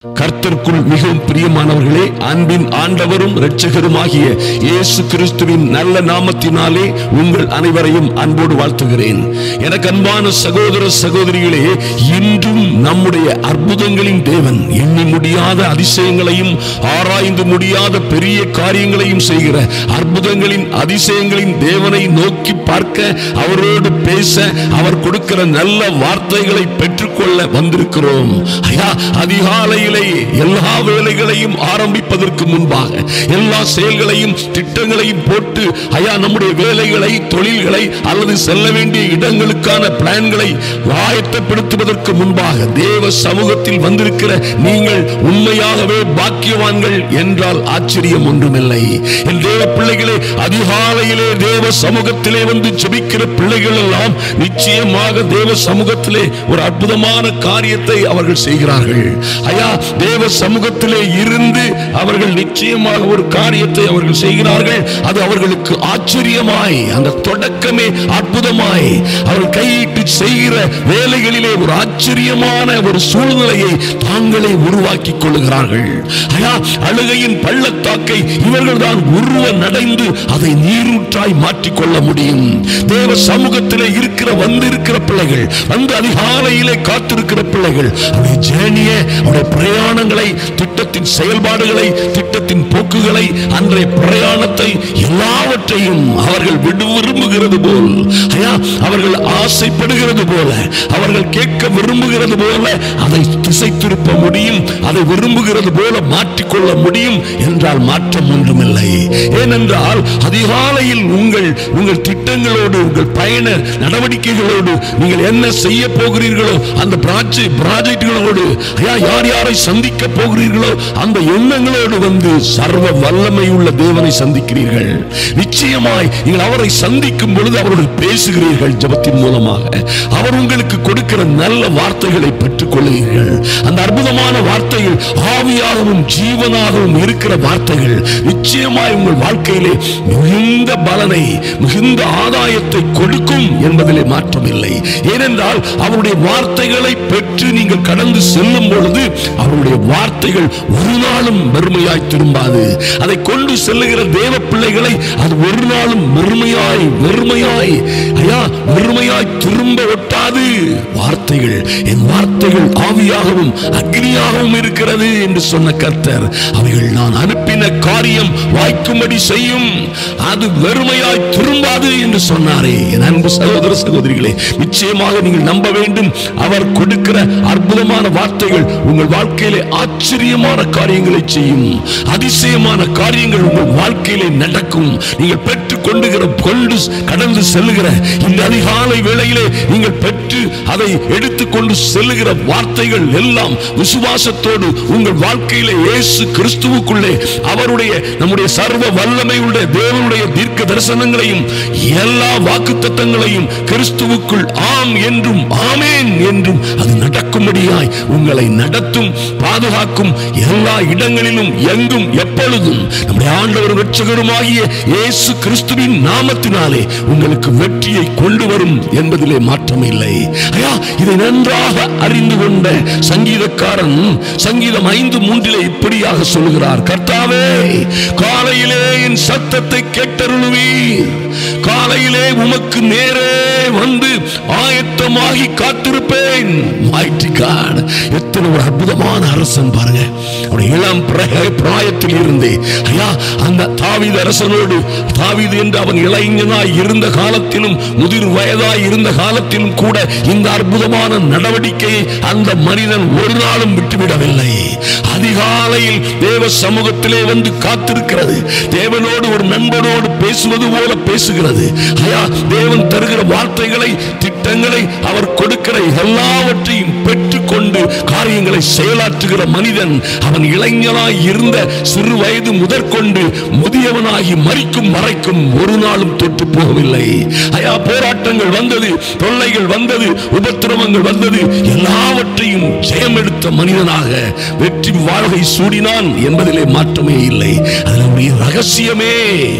கர்த்தருக்குள் மிகவும் பிரியமானவர்களே அன்பின் ஆண்டவரும் இரட்சகருமாகிய இயேசு கிறிஸ்துவின் நல்ல நாமத்தினாலே உங்கள் அனைவரையும் அன்போடு வாழ்த்துகிறேன் எனக்கு அன்பான சகோதர சகோதரிகளே இன்றும் நம்முடைய அற்புதங்களின் தேவன் எண்ணி முடியாத அதிசயங்களையும் ஆராய்ந்து முடியாத பெரிய காரியங்களையும் செய்கிற அற்புதங்களின் அதிசயங்களின் தேவனை நோக்கி பார்க்க அவரோடு பேச அவர் கொடுக்கிற நல்ல வார்த்தைகளை பெற்றுக்கொள்ள வந்திருக்கிறோம் ஐயா அதிகாலையிலே எல்லா வேலைகளையும் ஆரம்பிப்பதற்கு முன்பாக எல்லா செயல்களையும் திட்டங்களையும் போட்டு ஐயா நம்முடைய வேலைகளை தொழில்களை அல்லது செல்ல வேண்டிய இடங்களுக்கான பிளான்களை ஆயத்தப்படுத்துவதற்கு முன்பாக தேவ சமூகத்தில் வந்திருக்கிற நீங்கள் உண்மையாகவே பாக்கியவான்கள் என்றால் ஆச்சரியம் ஒன்றுமில்லை என் தேவ பிள்ளைகளே அதிகாலையிலே தேவ சமூகத்திலே வந்து ஜெபிக்கிற பிள்ளைகள் எல்லாம் நிச்சயமாக தேவ சமூகத்திலே ஒரு அற்புதமான காரியத்தை அவர்கள் செய்கிறார்கள் ஐயா தேவ சமூகத்திலே இருந்து அவர்கள் நிச்சயமாக ஒரு காரியத்தை அவர்கள் செய்கிறார்கள் அது அவர்களுக்கு ஆச்சரியமாய் அந்த தொடக்கமே அற்புதமாய் அவர்கள் கையிட்டு செய்கிற வேலைகளிலே ஒரு ஆச்சரியமான ஒரு சூழ்நிலையை தாங்களே உருவாக்கி கொள்ளுகிறார்கள் ஐயா அழுகையின் பள்ளத்தாக்கை இவர்கள் தான் உருவ நடைந்து அதை நீரூற்றாய் மாற்றிக்கொள்ள முடியும் தேவ சமூகத்திலே இருக்கிற வந்திருக்கிற பிள்ளைகள் வந்து அதிகாலையிலே காத்திருக்கிற பிள்ளைகள் அவருடைய ஜேர்னியை அவருடைய பிரயாணங்களை திட்டத்தின் செயல்பாடுகளை திட்டத்தின் போக்குகளை அன்றைய பிரயாணத்தை எல்லாவற்றையும் அவர்கள் விடு விரும்புகிறது போல் ஐயா அவர்கள் ஆசைப்படுகிறது போல அவர்கள் கேட்க விரும்புகிறது போல அதை திசை திருப்ப முடியும் அதை விரும்புகிறது போல மாற்றிக்கொள்ள முடியும் என்றால் மாற்றம் ஒன்றுமில்லை ஏனென்றால் அதிகாலையில் உங்கள் உங்கள் திட்டங்களோடு உங்கள் பயண நடவடிக்கைகளோடு நீங்கள் என்ன செய்ய போகிறீர்களோ அந்த ப்ராஜெக்ட் ப்ராஜெக்டுகளோடு ஐயா யார் யாரை சந்திக்க போகிறீர்களோ அந்த எண்ணங்களோடு வந்து சர்வ வல்லமை உள்ள தேவனை சந்திக்கிறீர்கள் நிச்சயமாய் நீங்கள் அவரை சந்திக்கும் பொழுது அவரோடு பேசுகிறீர்கள் ஜபத்தின் மூலமாக அவர் உங்களுக்கு கொடுக்கிற நல்ல வார்த்தைகளை பெற்றுக் கொள்ளுகிறீர்கள் அந்த அற்புதமான வார்த்தைகள் ஆவியாகவும் ஜீவனாகவும் இருக்கிற வார்த்தைகள் நிச்சயமாய் உங்கள் வாழ்க்கையிலே மிகுந்த பலனை மிகுந்த ஆதாயத்தை கொடுக்கும் என்பதிலே மாற்றம் இல்லை ஏனென்றால் அவருடைய வார்த்தைகளை பெற்று நீங்கள் கடந்து செல்லும் பொழுது அவருடைய வார்த்தைகள் ஒரு நாளும் வெறுமையாய் திரும்பாது அதை கொண்டு செல்லுகிற தேவ பிள்ளைகளை அது ஒரு நாளும் வெறுமையாய் வெறுமையாய் ஐயா வெறுமையாய் திரும்ப ஒட்டாது வார்த்தைகள் என் வார்த்தைகள் ஆவியாகவும் அக்னியாகவும் இருக்கிறது என்று சொன்ன கர்த்தர் அவைகள் நான் அனுப்பின காரியம் வாய்க்கும்படி செய்யும் அது வெறுமையாய் திரும்பாது என்று சொன்னாரே என் அன்பு சகோதர சகோதரிகளே நிச்சயமாக நீங்கள் நம்ப வேண்டும் அவர் கொடுக்கிற அற்புதமான வார்த்தைகள் உங்கள் வாழ்க்கையிலே ஆச்சரியமான காரியங்களை செய்யும் அதிசயமான காரியங்கள் உங்கள் வாழ்க்கையிலே நடக்கும் நீங்கள் பெற்றுக் கொண்டுகிற கொண்டு கடந்து செல்லுகிற இந்த அதிகாலை வேளையிலே நீங்கள் பெற்று அதை எடுத்துக்கொண்டு செல்லுகிற வார்த்தைகள் எல்லாம் விசுவாசத்தோடு உங்கள் வாழ்க்கையிலே இயேசு கிறிஸ்துவுக்குள்ளே அவருடைய நம்முடைய சர்வ வல்லமை உள்ள தேவனுடைய தீர்க்க தரிசனங்களையும் எல்லா வாக்குத்தத்தங்களையும் கிறிஸ்துவுக்குள் ஆம் என்றும் ஆமேன் என்றும் அது நடக்கும்படியாய் உங்களை நடத்தும் பாதுகாக்கும் எல்லா இடங்களிலும் எங்கும் எப்பொழுதும் நம்முடைய ஆண்டவர் ரட்சகருமாகிய இயேசு கிறிஸ்துவின் நாமத்தினாலே உங்களுக்கு வெற்றியை கொண்டு வரும் என்பதிலே மாற்றம் இல்லை ஐயா இதை நன்றாக அறிந்து கொண்ட சங்கீதக்காரன் சங்கீதம் ஐந்து மூன்றிலே இப்படியாக சொல்கிறார் கர்த்தாவே காலையிலே என் சத்தத்தை கேட்டருளுவீர் காலையிலே உமக்கு நேரே வந்து ஆயத்தமாகி காத்திருப்பேன் Mighty God. எத்தனை ஒரு அற்புதமான அரசன் பாருங்க அவருடைய இளம் பிர- பிராயத்தில் இருந்தே ஐயா அந்த தாவீது அரசனோடு தாவீது என்று அவன் இளைஞனாய் இருந்த காலத்திலும் முதிர் வயதாய் இருந்த காலத்திலும் கூட இந்த அற்புதமான நடவடிக்கையை அந்த மனிதன் ஒரு நாளும் விட்டுவிடவில்லை அதிகாலையில் தேவ சமூகத்திலே வந்து காத்திருக்கிறது தேவனோடு ஒரு நண்பனோடு பேசுவது போல பேசுகிறது ஐயா தேவன் தருகிற வார்த்தைகளை திட்டங்களை அவர் கொடுக்கிற எல்லாவற்றையும் பெற்றுக்கொண்டு காரியங்களை செயலாற்றுகிற மனிதன் அவன் இளைஞனாய் இருந்த சிறு வயது முதற்கொண்டு முதியவனாகி மறிக்கும் வரைக்கும் ஒரு நாளும் தொட்டு போகவில்லை ஐயா போராட்டங்கள் வந்தது தொல்லைகள் வந்தது உபத்திரவங்கள் வந்தது எல்லாவற்றையும் ஜெயமெடுத்த மனிதனாக வெற்றி வாழ்கை சூடினான் என்பதிலே மாற்றமே இல்லை அதுல ஒரு ரகசியமே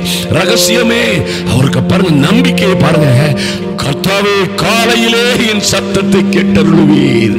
ரகசியமே அவருக்கு பாருங்க நம்பிக்கையை பாருங்க கர்த்தாவே காலையிலே என் சத்தத்தை கேட்டருளுவீர்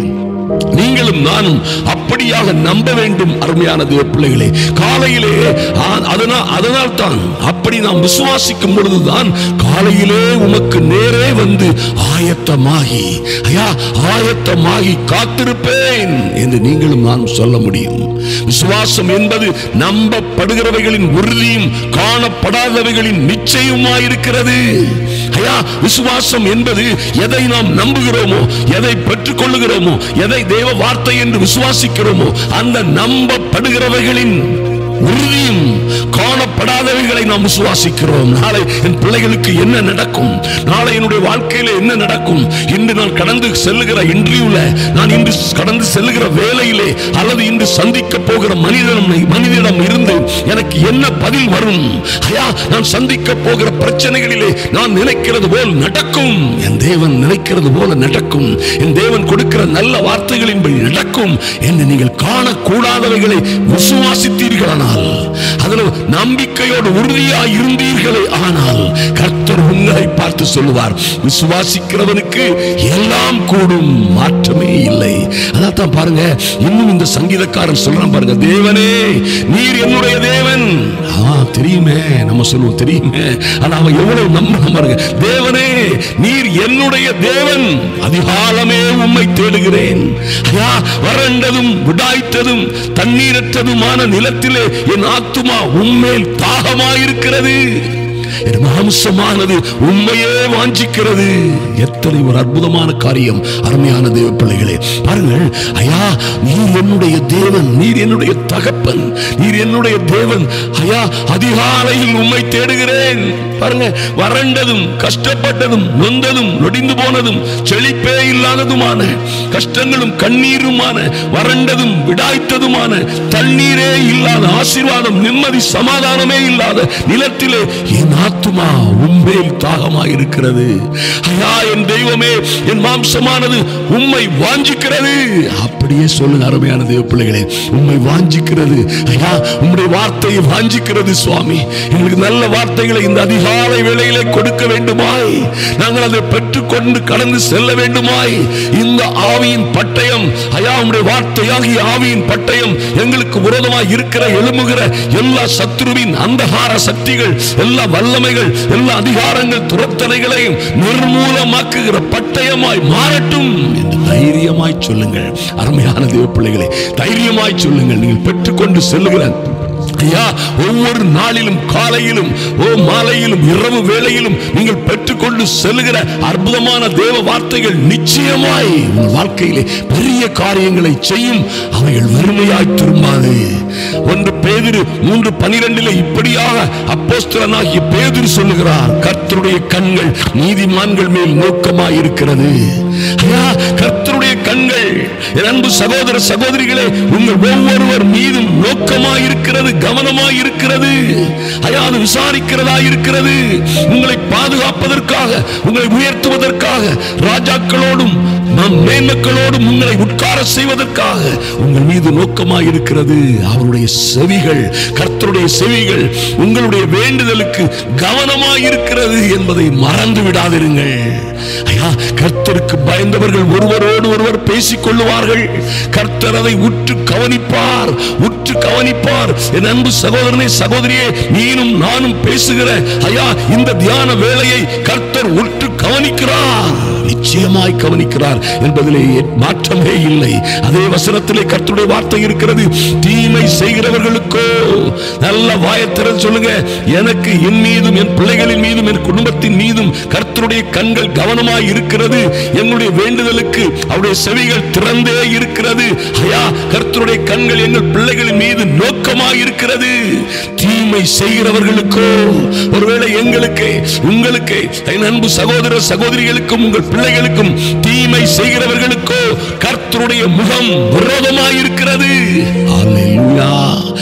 நீங்களும் நானும் அப்படியாக நம்ப வேண்டும் அருமையான தேவ பிள்ளைகளே காலையிலே ஆ- அதனால் அதனால் தான் அப்படி நாம் விசுவாசிக்கும் பொழுதுதான் காலையிலே உமக்கு நேரே வந்து ஆயத்தமாகி ஐயா ஆயத்தமாகி காத்திருப்பேன் என்று நீங்களும் நானும் சொல்ல முடியும் விசுவாசம் என்பது நம்பப்படுகிறவைகளின் உறுதியும் காணப்படாதவைகளின் நிச்சயமாயிருக்கிறது ஐயா விசுவாசம் என்பது எதை நாம் நம்புகிறோமோ எதை பெற்றுக் கொள்ளுகிறோமோ எதை தேவ வார்த்தை என்று விசுவாசிக்கிறோமோ அந்த நம்பப்படுகிறவைகளின் உறுதியும் காணப்படாதவைகளை நாம் விசுவாசிக்கிறோம் நாளை என் பிள்ளைகளுக்கு என்ன நடக்கும் நாளை என்னுடைய வாழ்க்கையில என்ன நடக்கும் இன்று நான் கடந்து செல்லுகிற இன்டர்வியூல நான் இன்று கடந்து செல்லுகிற வேலையிலே அல்லது இன்று சந்திக்க போகிற மனிதனம் மனிதனிடம் இருந்து எனக்கு என்ன பதில் வரும் ஐயா நான் சந்திக்க போகிற பிரச்சனைகளிலே நான் நினைக்கிறது போல் நடக்கும் என் தேவன் நினைக்கிறது போல நடக்கும் என் தேவன் கொடுக்கிற நல்ல வார்த்தைகளின்படி நடக்கும் என்று நீங்கள் காணக்கூடாதவைகளை விசுவாசித்தீர்களானால் அதில் நம்பிக்கையோடு உறுதியாய் இருந்தீர்களே ஆனால் கர்த்தர் உங்களை பார்த்து சொல்லுவார் விசுவாசிக்கிறவனுக்கு எல்லாம் கூடும் மாற்றமே இல்லை அதான் பாருங்க இன்னும் இந்த சங்கீதக்காரன் சொல்றான் பாருங்க தேவனே நீர் என்னுடைய தேவன் ஆ தெரியுமே நம்ம சொல்லுவோம் தெரியுமே ஆனா அவன் எவ்வளவு நம்பணும் பாருங்க தேவனே நீர் என்னுடைய தேவன் அதிகாலமே உம்மை தேடுகிறேன் ஐயா வறண்டதும் விடாய்த்ததும் தண்ணீரற்றதுமான நிலத்திலே என் ஆத்துமா உம்மேல் தாகமாயிருக்கிறது என் மாம்சமானது உண்மையே வாஞ்சிக்கிறது எத்தனை ஒரு அற்புதமான காரியம் அருமையான தேவ பிள்ளைகளே பாருங்கள் ஐயா நீர் என்னுடைய தேவன் நீர் என்னுடைய தகப்பன் நீர் என்னுடைய தேவன் ஐயா அதிகாலையில் உம்மை தேடுகிறேன் பாருங்க வறண்டதும் கஷ்டப்பட்டதும் நொந்ததும் நொடிந்து போனதும் செழிப்பே இல்லாததுமான கஷ்டங்களும் கண்ணீருமான வறண்டதும் விடாய்த்ததுமான தண்ணீரே இல்லாத ஆசீர்வாதம் நிம்மதி சமாதானமே இல்லாத நிலத்திலே என் ஆத்துமா உண்மையில் தாகமாயிருக்கிறது ஐயா என் தெய்வமே என் மாம்சமானது உம்மை வாஞ்சிக்கிறது அப்படியே சொல்லுங்க அருமையான தேவ பிள்ளைகளே உம்மை வாஞ்சிக்கிறது ஐயா உம்முடைய வார்த்தையை வாஞ்சிக்கிறது சுவாமி எங்களுக்கு நல்ல வார்த்தைகளை இந்த அதிகாலை வேளையிலே கொடுக்க வேண்டுமாய் நாங்கள் அதை பெற்றுக்கொண்டு கடந்து செல்ல வேண்டுமாய் இந்த ஆவியின் பட்டயம் ஐயா உம்முடைய வார்த்தையாகிய ஆவியின் பட்டயம் எங்களுக்கு விரோதமாய் இருக்கிற எழுமுகிற எல்லா சத்துருவின் அந்தகார சக்திகள் எல்லா வல்லமைகள் எல்லா அதிகாரங்கள் துரத்தனைகளையும் நிர்மூலமாக்குகிற பட்டயமாய் மாறட்டும் என்று தைரியமாய் சொல்லுங்கள் அருமையான தேவ பிள்ளைகளை தைரியமாய் சொல்லுங்கள் நீங்கள் பெற்றுக்கொண்டு செல்லுகிற ஐயா ஒவ்வொரு நாளிலும் காலையிலும் ஓ மாலையிலும் இரவு வேளையிலும் நீங்கள் பெற்றுக்கொண்டு செல்லுகிற அற்புதமான தேவ வார்த்தைகள் நிச்சயமாய் உங்கள் வாழ்க்கையிலே பெரிய காரியங்களை செய்யும் அவைகள் வெறுமையாய் திரும்பாது ஒன்று பேதிரு மூன்று பனிரெண்டிலே இப்படியாக அப்போஸ்தலனாகிய பேதிரு சொல்லுகிறார் கர்த்தருடைய கண்கள் நீதிமான்கள் மேல் நோக்கமாய் இருக்கிறது ஐயா கர்த்தருடைய கண்கள் என் அன்பு சகோதர சகோதரிகளே உங்கள் ஒவ்வொருவர் மீதும் நோக்கமாய் இருக்கிறது கவனமாய் இருக்கிறது ஐயா அது விசாரிக்கிறதா இருக்கிறது உங்களை பாதுகாப்பதற்காக உங்களை உயர்த்துவதற்காக ராஜாக்களோடும் நம் மேன்மக்களோடும் உங்களை உட்கார செய்வதற்காக உங்கள் மீது நோக்கமாய் இருக்கிறது அவருடைய செவிகள் கர்த்தருடைய செவிகள் உங்களுடைய வேண்டுதலுக்கு கவனமாய் இருக்கிறது என்பதை மறந்து விடாதிருங்கள் ஐயா கர்த்தருக்கு பயந்தவர்கள் ஒருவரோடு ஒருவர் பேசிக் கொள்ளுவார்கள் கர்த்தர் அதை உற்று கவனிப்பார் உற்று கவனிப்பார் என் அன்பு சகோதரனே சகோதரியே நீனும் நானும் பேசுகிற ஐயா இந்த தியான வேளையை கர்த்தர் உற்று கவனிக்கிறார் நிச்சயமாய் கவனிக்கிறார் என்பதிலே மாற்றமே இல்லை அதே வசனத்திலே கர்த்தருடைய வார்த்தை இருக்கிறது தீமை செய்கிறவர்களுக்கோ நல்ல வாயத்திறன் சொல்லுங்க எனக்கு என் மீதும் என் பிள்ளைகளின் மீதும் என் குடும்பத்தின் மீதும் கர்த்தருடைய கண்கள் கவனமாய் இருக்கிறது என்னுடைய வேண்டுதலுக்கு அவருடைய செவிகள் திறந்தே இருக்கிறது ஐயா கர்த்தருடைய கண்கள் எங்கள் பிள்ளைகளின் மீது நோக்கமாய் இருக்கிறது தீமை செய்கிறவர்களுக்கோ ஒருவேளை எங்களுக்கு உங்களுக்கு என் அன்பு சகோதர சகோதரிகளுக்கும் உங்கள் பிள்ளைகளுக்கும் தீமை செய்கிறவர்களுக்கோ கர்த்தருடைய முகம் விரோதமாய் இருக்கிறது அல்லேலூயா யார்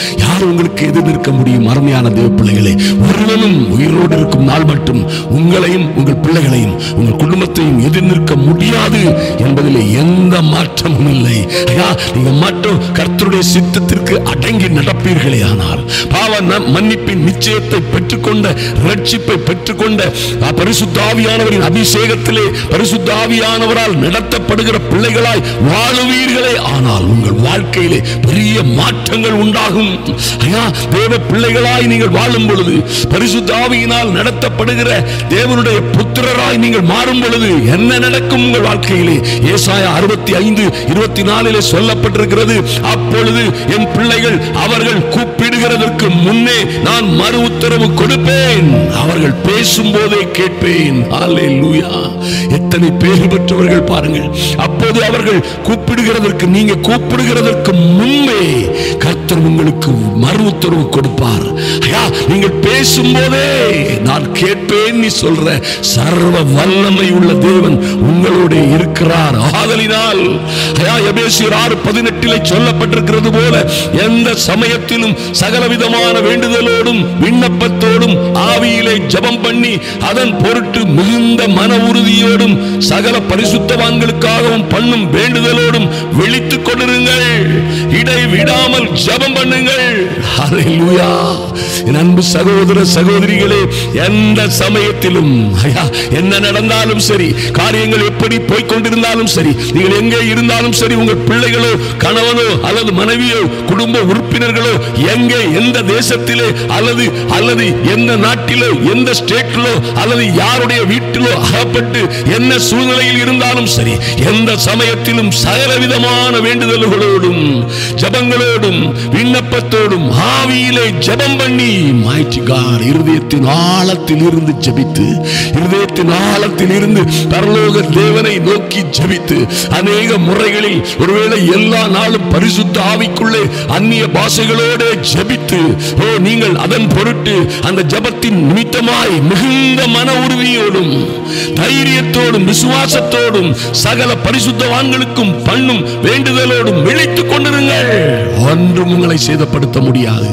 யார் உங்களுக்கு எதிர் நிற்க முடியும் அருமையான தேவ பிள்ளைகளே ஒருவனும் உயிரோடு இருக்கும் நாள் மட்டும் உங்களையும் உங்கள் பிள்ளைகளையும் உங்கள் குடும்பத்தையும் எதிர் நிற்க முடியாது என்பதில் எந்த மாற்றமும் இல்லை ஐயா நீங்க மட்டும் கர்த்தருடைய சித்தத்திற்கு அடங்கி நடப்பீர்களே ஆனால் பாவ ந- மன்னிப்பின் நிச்சயத்தை பெற்றுக்கொண்ட ரட்சிப்பை பெற்றுக்கொண்ட ஆ, பரிசுத்த ஆவியானவரின் அபிஷேகத்திலே பரிசுத்த ஆவியானவரால் நடத்தப்படுகிற பிள்ளைகளாய் வாழுவீர்களே ஆனால் உங்கள் வாழ்க்கையிலே பெரிய மாற்றங்கள் உண்டாகும் ஐயா தேவ பிள்ளைகளாய் நீங்கள் வாழும் பொழுது பரிசுத்த ஆவியினால் நடத்தப்படுகிற தேவனுடைய புத்திரராய் நீங்கள் மாறும் பொழுது என்ன நடக்கும் உங்கள் வாழ்க்கையிலே ஏசாயா அறுபத்தி ஐந்து இருபத்தி நாலிலே சொல்லப்பட்டிருக்கிறது அப்பொழுது என் பிள்ளைகள் அவர்கள் கூப்பிடுகிறதற்கு முன்னே நான் மறு உத்தரவு கொடுப்பேன் அவர்கள் பேசும் போதே கேட்பேன் அல்லேலூயா எத்தனை பேர் பெற்றவர்கள் பாருங்கள் அப்போது அவர்கள் கூப்பிடுகிறதற்கு நீங்க கூப்பிடுகிறதற்கு முன்பே கர்த்தர் உங்களுக்கு மறு உத்தரவு கொடுப்பார் ஐயா நீங்கள் பேசும்போதே நான் கேட்பேன் நீ சொல்ற சர்வ வல்லமை உள்ள தேவன் உங்களோட இருக்கிறார் ஆதலினால் ஐயா எபேசியர் ஆறு பதினெட்டிலே சொல்லப்பட்டிருக்கிறது போல எந்த சமயத்திலும் சகலவிதமான வேண்டுதலோடும் விண்ணப்பத்தோடும் ஆவியிலே ஜெபம் பண்ணி அதன் பொருட்டு மிகுந்த மன உறுதியோடும் சகல பரிசுத்தவான்களுக்காகவும் பண்ணும் வேண்டுதலோடும் விழித்துக் கொண்டிருங்கள் இடை விடாமல் ஜெபம் பண்ணுங்கள் ஹalleluya என் அன்பு சகோதர சகோதரிகளே எந்த சமயத்திலும் ஐயா என்ன நடந்தாலும் சரி காரியங்கள் எப்படி போய்க் கொண்டிருந்தாலும் சரி நீங்கள் எங்கே இருந்தாலும் சரி உங்கள் பிள்ளைகளோ கணவனோ அல்லது மனைவியோ குடும்ப உறுப்பினர்களோ எங்கே எந்த தேசத்திலே அல்லது அல்லது எந்த நாட்டிலோ எந்த ஸ்டேட்டிலோ அல்லது யாருடைய வீட்டிலோ அகப்பட்டு என்ன சூழ்நிலையில் இருந்தாலும் சரி எந்த சமயத்திலும் சகலவிதமான வேண்டுதல்களோடும் ஜபங்களோடும் விண்ணப்பத்தோடும் ஆவியிலே ஜெபம் பண்ணி மாய்ச்சி கார் இருதயத்தின் ஆழத்தில் இருந்து ஜெபித்து இருதயத்தின் ஆழத்தில் இருந்து பரலோக தேவனை நோக்கி ஜெபித்து அநேக முறைகளில் ஒருவேளை எல்லா நாளும் பரிசுத்த ஆவிக்குள்ளே அந்நிய பாஷைகளோடு ஜெபித்து ஓ நீங்கள் அதன் பொருட்டு அந்த ஜெபத்தின் நிமித்தமாய் மிகுந்த மன உறுதியோடும் தைரியத்தோடும் விசுவாசத்தோடும் சகல பரிசுத்தவான்களுக்கும் பண்ணும் வேண்டுதலோடும் விழித்துக் கொண்டிருங்கள் ஒன்றும் உங்களை சேதப்படுத்த முடியாது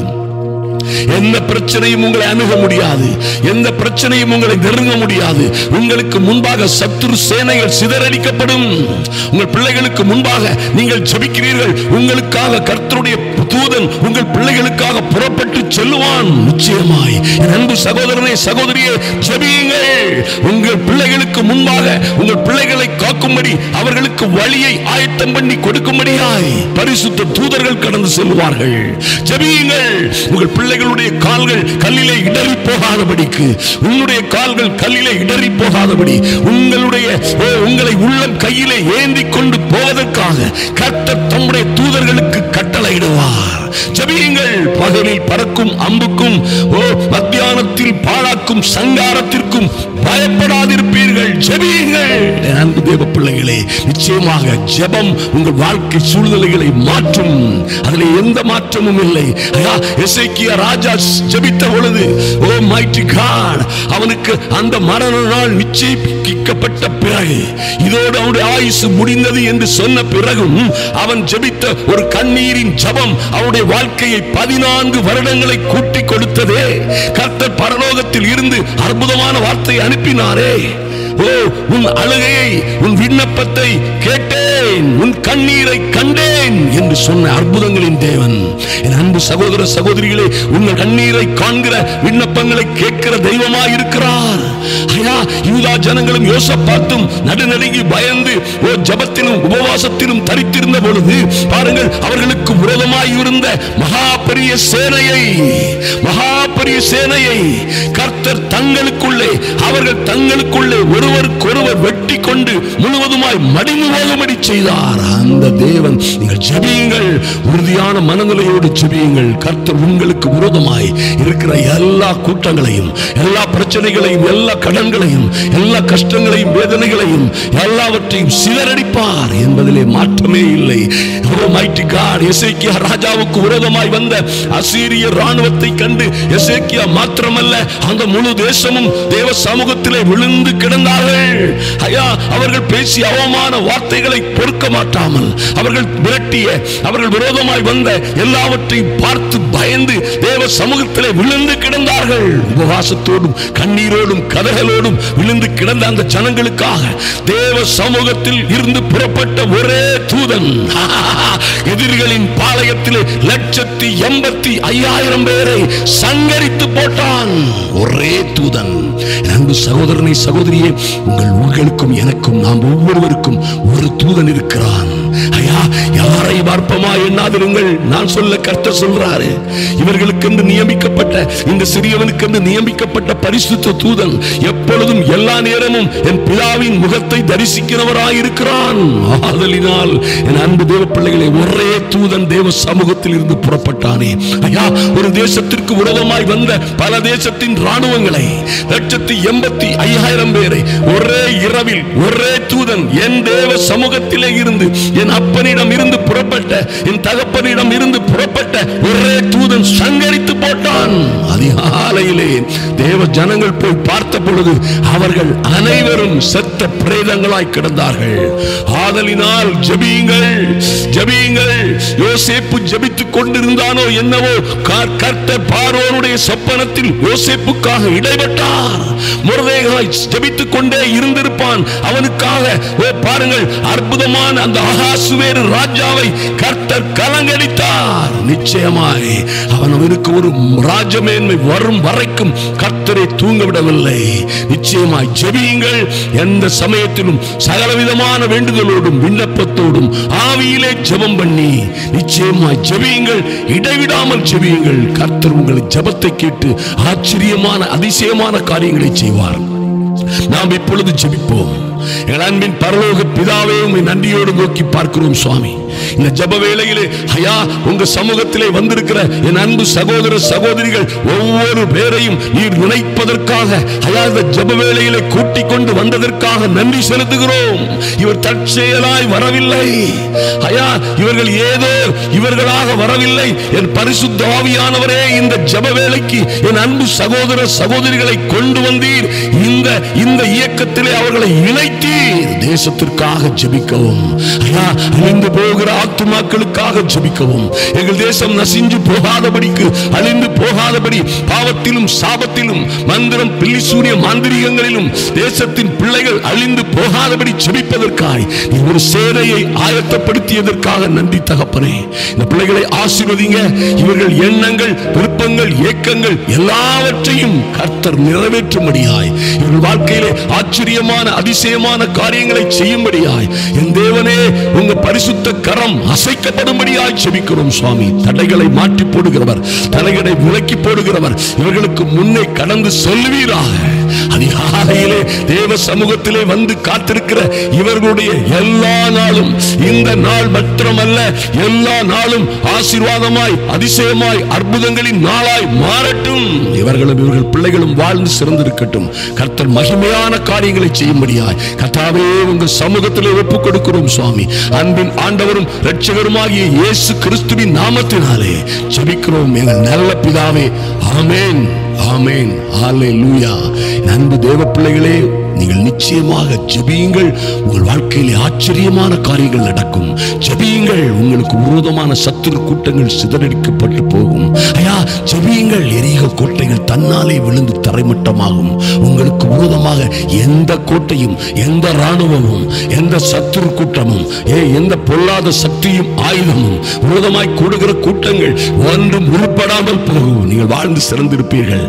எந்த பிரச்சனையும் உங்களை அணுக முடியாது எந்த பிரச்சனையும் உங்களை நெருங்க முடியாது உங்களுக்கு முன்பாக சத்துரு சேனைகள் சிதறடிக்கப்படும் உங்கள் பிள்ளைகளுக்கு முன்பாக நீங்கள் ஜெபிக்கிறீர்கள் உங்களுக்காக கர்த்தருடைய தூதன் உங்கள் பிள்ளைகளுக்காக புறப்பட்டு செல்லுவான் நிச்சயமாய் என் அன்பு சகோதரனே சகோதரியே ஜெபியுங்கள் உங்கள் பிள்ளைகளுக்கு முன்பாக உங்கள் பிள்ளைகளை காக்கும்படி அவர்களுக்கு வழியை ஆயத்தம் பண்ணி கொடுக்கும்படியாய் பரிசுத்த தூதர்கள் கடந்து செல்வார்கள் ஜெபியுங்கள் உங்கள் பிள்ளைகளுடைய கால்கள் கல்லிலே இடறி போகாதபடிக்கு உங்களுடைய கால்கள் கல்லிலே இடறி போகாதபடி உங்களுடைய ஓ, உங்களை உள்ளம் கையிலே ஏந்தி கொண்டு போவதற்காக கர்த்தர் தம்முடைய தூதர்களுக்கு கட்டளையிடுவார் ஜெபியுங்கள் பகலில் பறக்கும் அம்புக்கும் ஓ மத்தியானத்தில் பாழாக்கும் சங்காரத்திற்கும் பயப்படாதிருப்பீர்கள் ஜெபியுங்கள் என் அன்பு தேவ பிள்ளைகளே நிச்சயமாக ஜெபம் உங்கள் வாழ்க்கை சூழ்நிலைகளை மாற்றும் அதில் எந்த மாற்றமும் இல்லை ஐயா எசேக்கியா ராஜா ஜெபித்த பொழுது ஓ மைட்டி காட் அவனுக்கு அந்த மரண நாள் நிச்சயிக்கப்பட்ட பிறகு இதோடு அவனுடைய ஆயுசு முடிந்தது என்று சொன்ன பிறகும் அவன் ஜெபித்த ஒரு கண்ணீரின் ஜெபம் அவனுடைய வாழ்க்கையை பதினான்கு வருடங்களை கூட்டி கொடுத்ததே கர்த்தர் பரலோகத்தில் இருந்து அற்புதமான வார்த்தை அனுப்பினாரே ஓ உன் அழுகையை உன் விண்ணப்பத்தை கேட்டேன் உன் கண்ணீரை கண்டேன் என்று சொன்ன அற்புதங்களின் தேவன் என் அன்பு சகோதர சகோதரிகளே உங்கள் கண்ணீரை காண்கிற விண்ணப்பங்களை கேட்கிற தெய்வமாய் இருக்கிறார் ஐயா யூதா ஜனங்களும் யோசப்பாத்தும் நடுநடுங்கி பயந்து ஓ ஜபத்திலும் உபவாசத்திலும் தரித்திருந்த பொழுது பாருங்கள் அவர்களுக்கு விரோதமாய் இருந்த மகா பெரிய சேனையை மகா பெரிய சேனையை கர்த்தர் தங்களுக்குள்ளே அவர்கள் தங்களுக்குள்ளே ஒருவருக்கொருவர் வெட்டி கொண்டு முழுவதுமாய் மடிந்து போகும்படி செய்தார் அந்த தேவன் நீங்கள் ஜெபியுங்கள் உறுதியான மனநிலையோடு ஜெபியுங்கள் கர்த்தர் உங்களுக்கு விரோதமாய் இருக்கிற எல்லா கூட்டங்களையும் எல்லா பிரச்சனைகளையும் எல்லா கடன்களையும் எல்லா கஷ்டங்களையும் வேதனைகளையும் எல்லாவற்றையும் சிதறடிப்பார் என்பதிலே மாற்றமே இல்லை Almighty God, எசேக்கியா ராஜாவுக்கு விரோதமாய் வந்த அசீரிய ராணுவத்தை கண்டு எசேக்கியா மாத்திரமல்ல அந்த முழு தேசமும் தேவ சமூகத்திலே விழுந்து கிடந்தார்கள் ஐயா அவர்கள் பேசிய அவமான வார்த்தைகளை பொறுக்க மாட்டாமல் அவர்கள் விரட்டிய அவர்கள் விரோதமாய் வந்த எல்லாவற்றையும் பார்த்து பயந்து தேவ சமூகத்திலே விழுந்து கிடந்தார்கள் உபவாசத்தோடும் கண்ணீரோடும் கதறலோடும் விழுந்து கிடந்த அந்த ஜனங்களுக்காக தேவ சமூகத்தில் இருந்து புறப்பட்ட ஒரே தூதன் எதிரிகளின் பாளையத்திலே லட்சத்தி எண்பத்தி ஐயாயிரம் பேரை சங்கரித்து போட்டான் ஒரே தூதன் என் அன்பு சகோதரனை சகோதரியே உங்கள் உங்களுக்கும் எனக்கும் நாம் ஒவ்வொருவருக்கும் ஒரு தூதன் இருக்கிறான் ஐயா யாரை பார்ப்பமா எண்ணாதிருங்கள் நான் சொல்ல கர்த்தர் சொல்றாரு இவர்களுக்கென்று நியமிக்கப்பட்ட இந்த சிறியவனுக்கென்று நியமிக்கப்பட்ட பரிசுத்த தூதன் எப்பொழுதும் எல்லா நேரமும் என் பிதாவின் முகத்தை தரிசிக்கிறவராய் இருக்கிறான் ஆதலினால் என் அன்பு தேவ பிள்ளைகளை ஒரே தூதன் தேவ சமூகத்தில் இருந்து புறப்பட்டானே ஐயா ஒரு தேசத்திற்கு விரோதமாய் வந்த பல தேசத்தின் ராணுவங்களை லட்சத்தி எண்பத்தி ஐயாயிரம் பேரை ஒரே இரவில் ஒரே தூதன் என் தேவ சமூகத்திலே இருந்து என் அப்பனிடம் இருந்து புறப்பட்ட என் தகப்பனிடம் இருந்து புறப்பட்ட ஒரே தூதன் சங்கரித்து போட்டான் அதிகாலையிலே தேவ ஜனங்கள் போய் பார்த்த பொழுது அவர்கள் அனைவரும் செத்த பிரேதங்களாய் கிடந்தார்கள் ஆதலினால் ஜெபியுங்கள் ஜெபியுங்கள் யோசேப்பு ஜெபித்துக் கொண்டிருந்தானோ என்னவோ கர்- கர்த்தர் பார்வோனுடைய சொப்பனத்தில் யோசேப்புக்காக இடைப்பட்டார் முருதேகாய் ஜெபித்துக் கொண்டே இருந்திருப்பான் அவனுக்காக ஓ பாருங்கள் அற்புதமான அந்த ஆகாசுவேறு ராஜாவை கர்த்தர் கலங்கடித்தார் நிச்சயமாய் அவன் அவனுக்கு ஒரு ராஜமேன்மை வரும் வரைக்கும் கர்த்தரை தூங்க விடவில்லை நிச்சயமாய் ஜெபியுங்கள் எந்த சமயத்திலும் சகலவிதமான வேண்டுதலோடும் விண்ணப்பத்தோடும் ஆவியிலே ஜெபம் பண்ணி நிச்சயமாய் ஜெபியுங்கள் இடைவிடாமல் ஜெபியுங்கள் கர்த்தர் உங்கள் ஜெபத்தை கேட்டு ஆச்சரியமான அதிசயமான காரியங்களை செய்வார் நாம் இப்பொழுது ஜெபிப்போம் எங்கள் அன்பின் பரலோக பிதாவே உம்மை நன்றியோடு நோக்கி பார்க்கிறோம் சுவாமி இந்த ஜெப வேளையிலே ஐயா உங்க சமூகத்திலே வந்திருக்கிற என் அன்பு சகோதர சகோதரிகள் ஒவ்வொரு பேரையும் நீர் நினைப்பதற்காக ஐயா இந்த ஜெப வேளையிலே கூட்டிக் கொண்டு வந்ததற்காக நன்றி செலுத்துகிறோம் இவர் தற்செயலாய் வரவில்லை ஐயா இவர்கள் ஏதோ இவர்களாக வரவில்லை என் பரிசுத்த ஆவியானவரே இந்த ஜெப வேளைக்கு என் அன்பு சகோதர சகோதரிகளை கொண்டு வந்தீர் இந்த இந்த இயக்கத்திலே அவர்களை இணைத்தீர் தேசத்திற்காக ஜெபிக்கவும் ஐயா அழிந்து போகிற ஆத்துமாக்களுக்காக ஜெபிக்கவும் எங்கள் தேசம் நசிஞ்சு போகாதபடிக்கு அழிந்து போகாதபடி பாவத்திலும் சாபத்திலும் மந்திரம் பில்லி சூரிய மாந்திரிகங்களிலும் தேசத்தின் பிள்ளைகள் அழிந்து போகாதபடி ஜெபிப்பதற்காய் நீ ஒரு சேனையை ஆயத்தப்படுத்தியதற்காக நன்றி தகப்பனே இந்த பிள்ளைகளை ஆசீர்வதிங்க இவர்கள் எண்ணங்கள் விருப்பங்கள் ஏக்கங்கள் எல்லாவற்றையும் கர்த்தர் நிறைவேற்றும்படியாய் இவர்கள் வாழ்க்கையிலே ஆச்சரியமான அதிசயமான காரியங்களை செய்யும்படியாய் என் தேவனே உங்க பரிசுத்த கரம் அசைக்கப்படும்படியாய் செபிக்கிறோம் சுவாமி தடைகளை மாற்றி போடுகிறவர் தலைகளை விலக்கி போடுகிறவர் இவர்களுக்கு முன்னே கடந்து சொல்லுவீராக அதிகாலையிலே தேவ சமூகத்திலே வந்து காத்திருக்கிற இவர்களுடைய எல்லா நாளும் இந்த நாள் மாத்திரமல்ல எல்லா நாளும் ஆசீர்வாதமாய் அதிசயமாய் அற்புதங்களின் நாளாய் மாறட்டும் இவர்களும் இவர்கள் பிள்ளைகளும் வாழ்ந்து சிறந்திருக்கட்டும் கர்த்தர் மகிமையான காரியங்களை செய்யும்படியாய் கர்த்தாவே உங்கள் சமூகத்திலே ஒப்புக் கொடுக்கிறோம் சுவாமி அன்பின் ஆண்டவரும் இரட்சகருமாகிய இயேசு கிறிஸ்துவின் நாமத்தினாலே ஜெபிக்கிறோம் எங்கள் நல்ல பிதாவே ஆமென் ஆமென் ஹalleluya அன்பு தேவ பிள்ளைகளே நீங்கள் நிச்சயமாக ஜெபியுங்கள் உங்கள் வாழ்க்கையிலே ஆச்சரியமான காரியங்கள் நடக்கும் ஜெபியுங்கள் உங்களுக்கு விரோதமான சத்துரு கூட்டங்கள் சிதறடிக்கப்பட்டு போகும் ஐயா ஜெபியுங்கள் எரிக கோட்டைகள் தன்னாலே விழுந்து தரைமட்டமாகும் உங்களுக்கு விரோதமாக எந்த கோட்டையும் எந்த ராணுவமும் எந்த சத்துரு கூட்டமும் ஏ எந்த பொல்லாத சக்தியும் ஆயுதமும் விரோதமாய் கூடுகிற கூட்டங்கள் ஒன்றும் உருப்படாமல் போகும் நீங்கள் வாழ்ந்து சிறந்திருப்பீர்கள்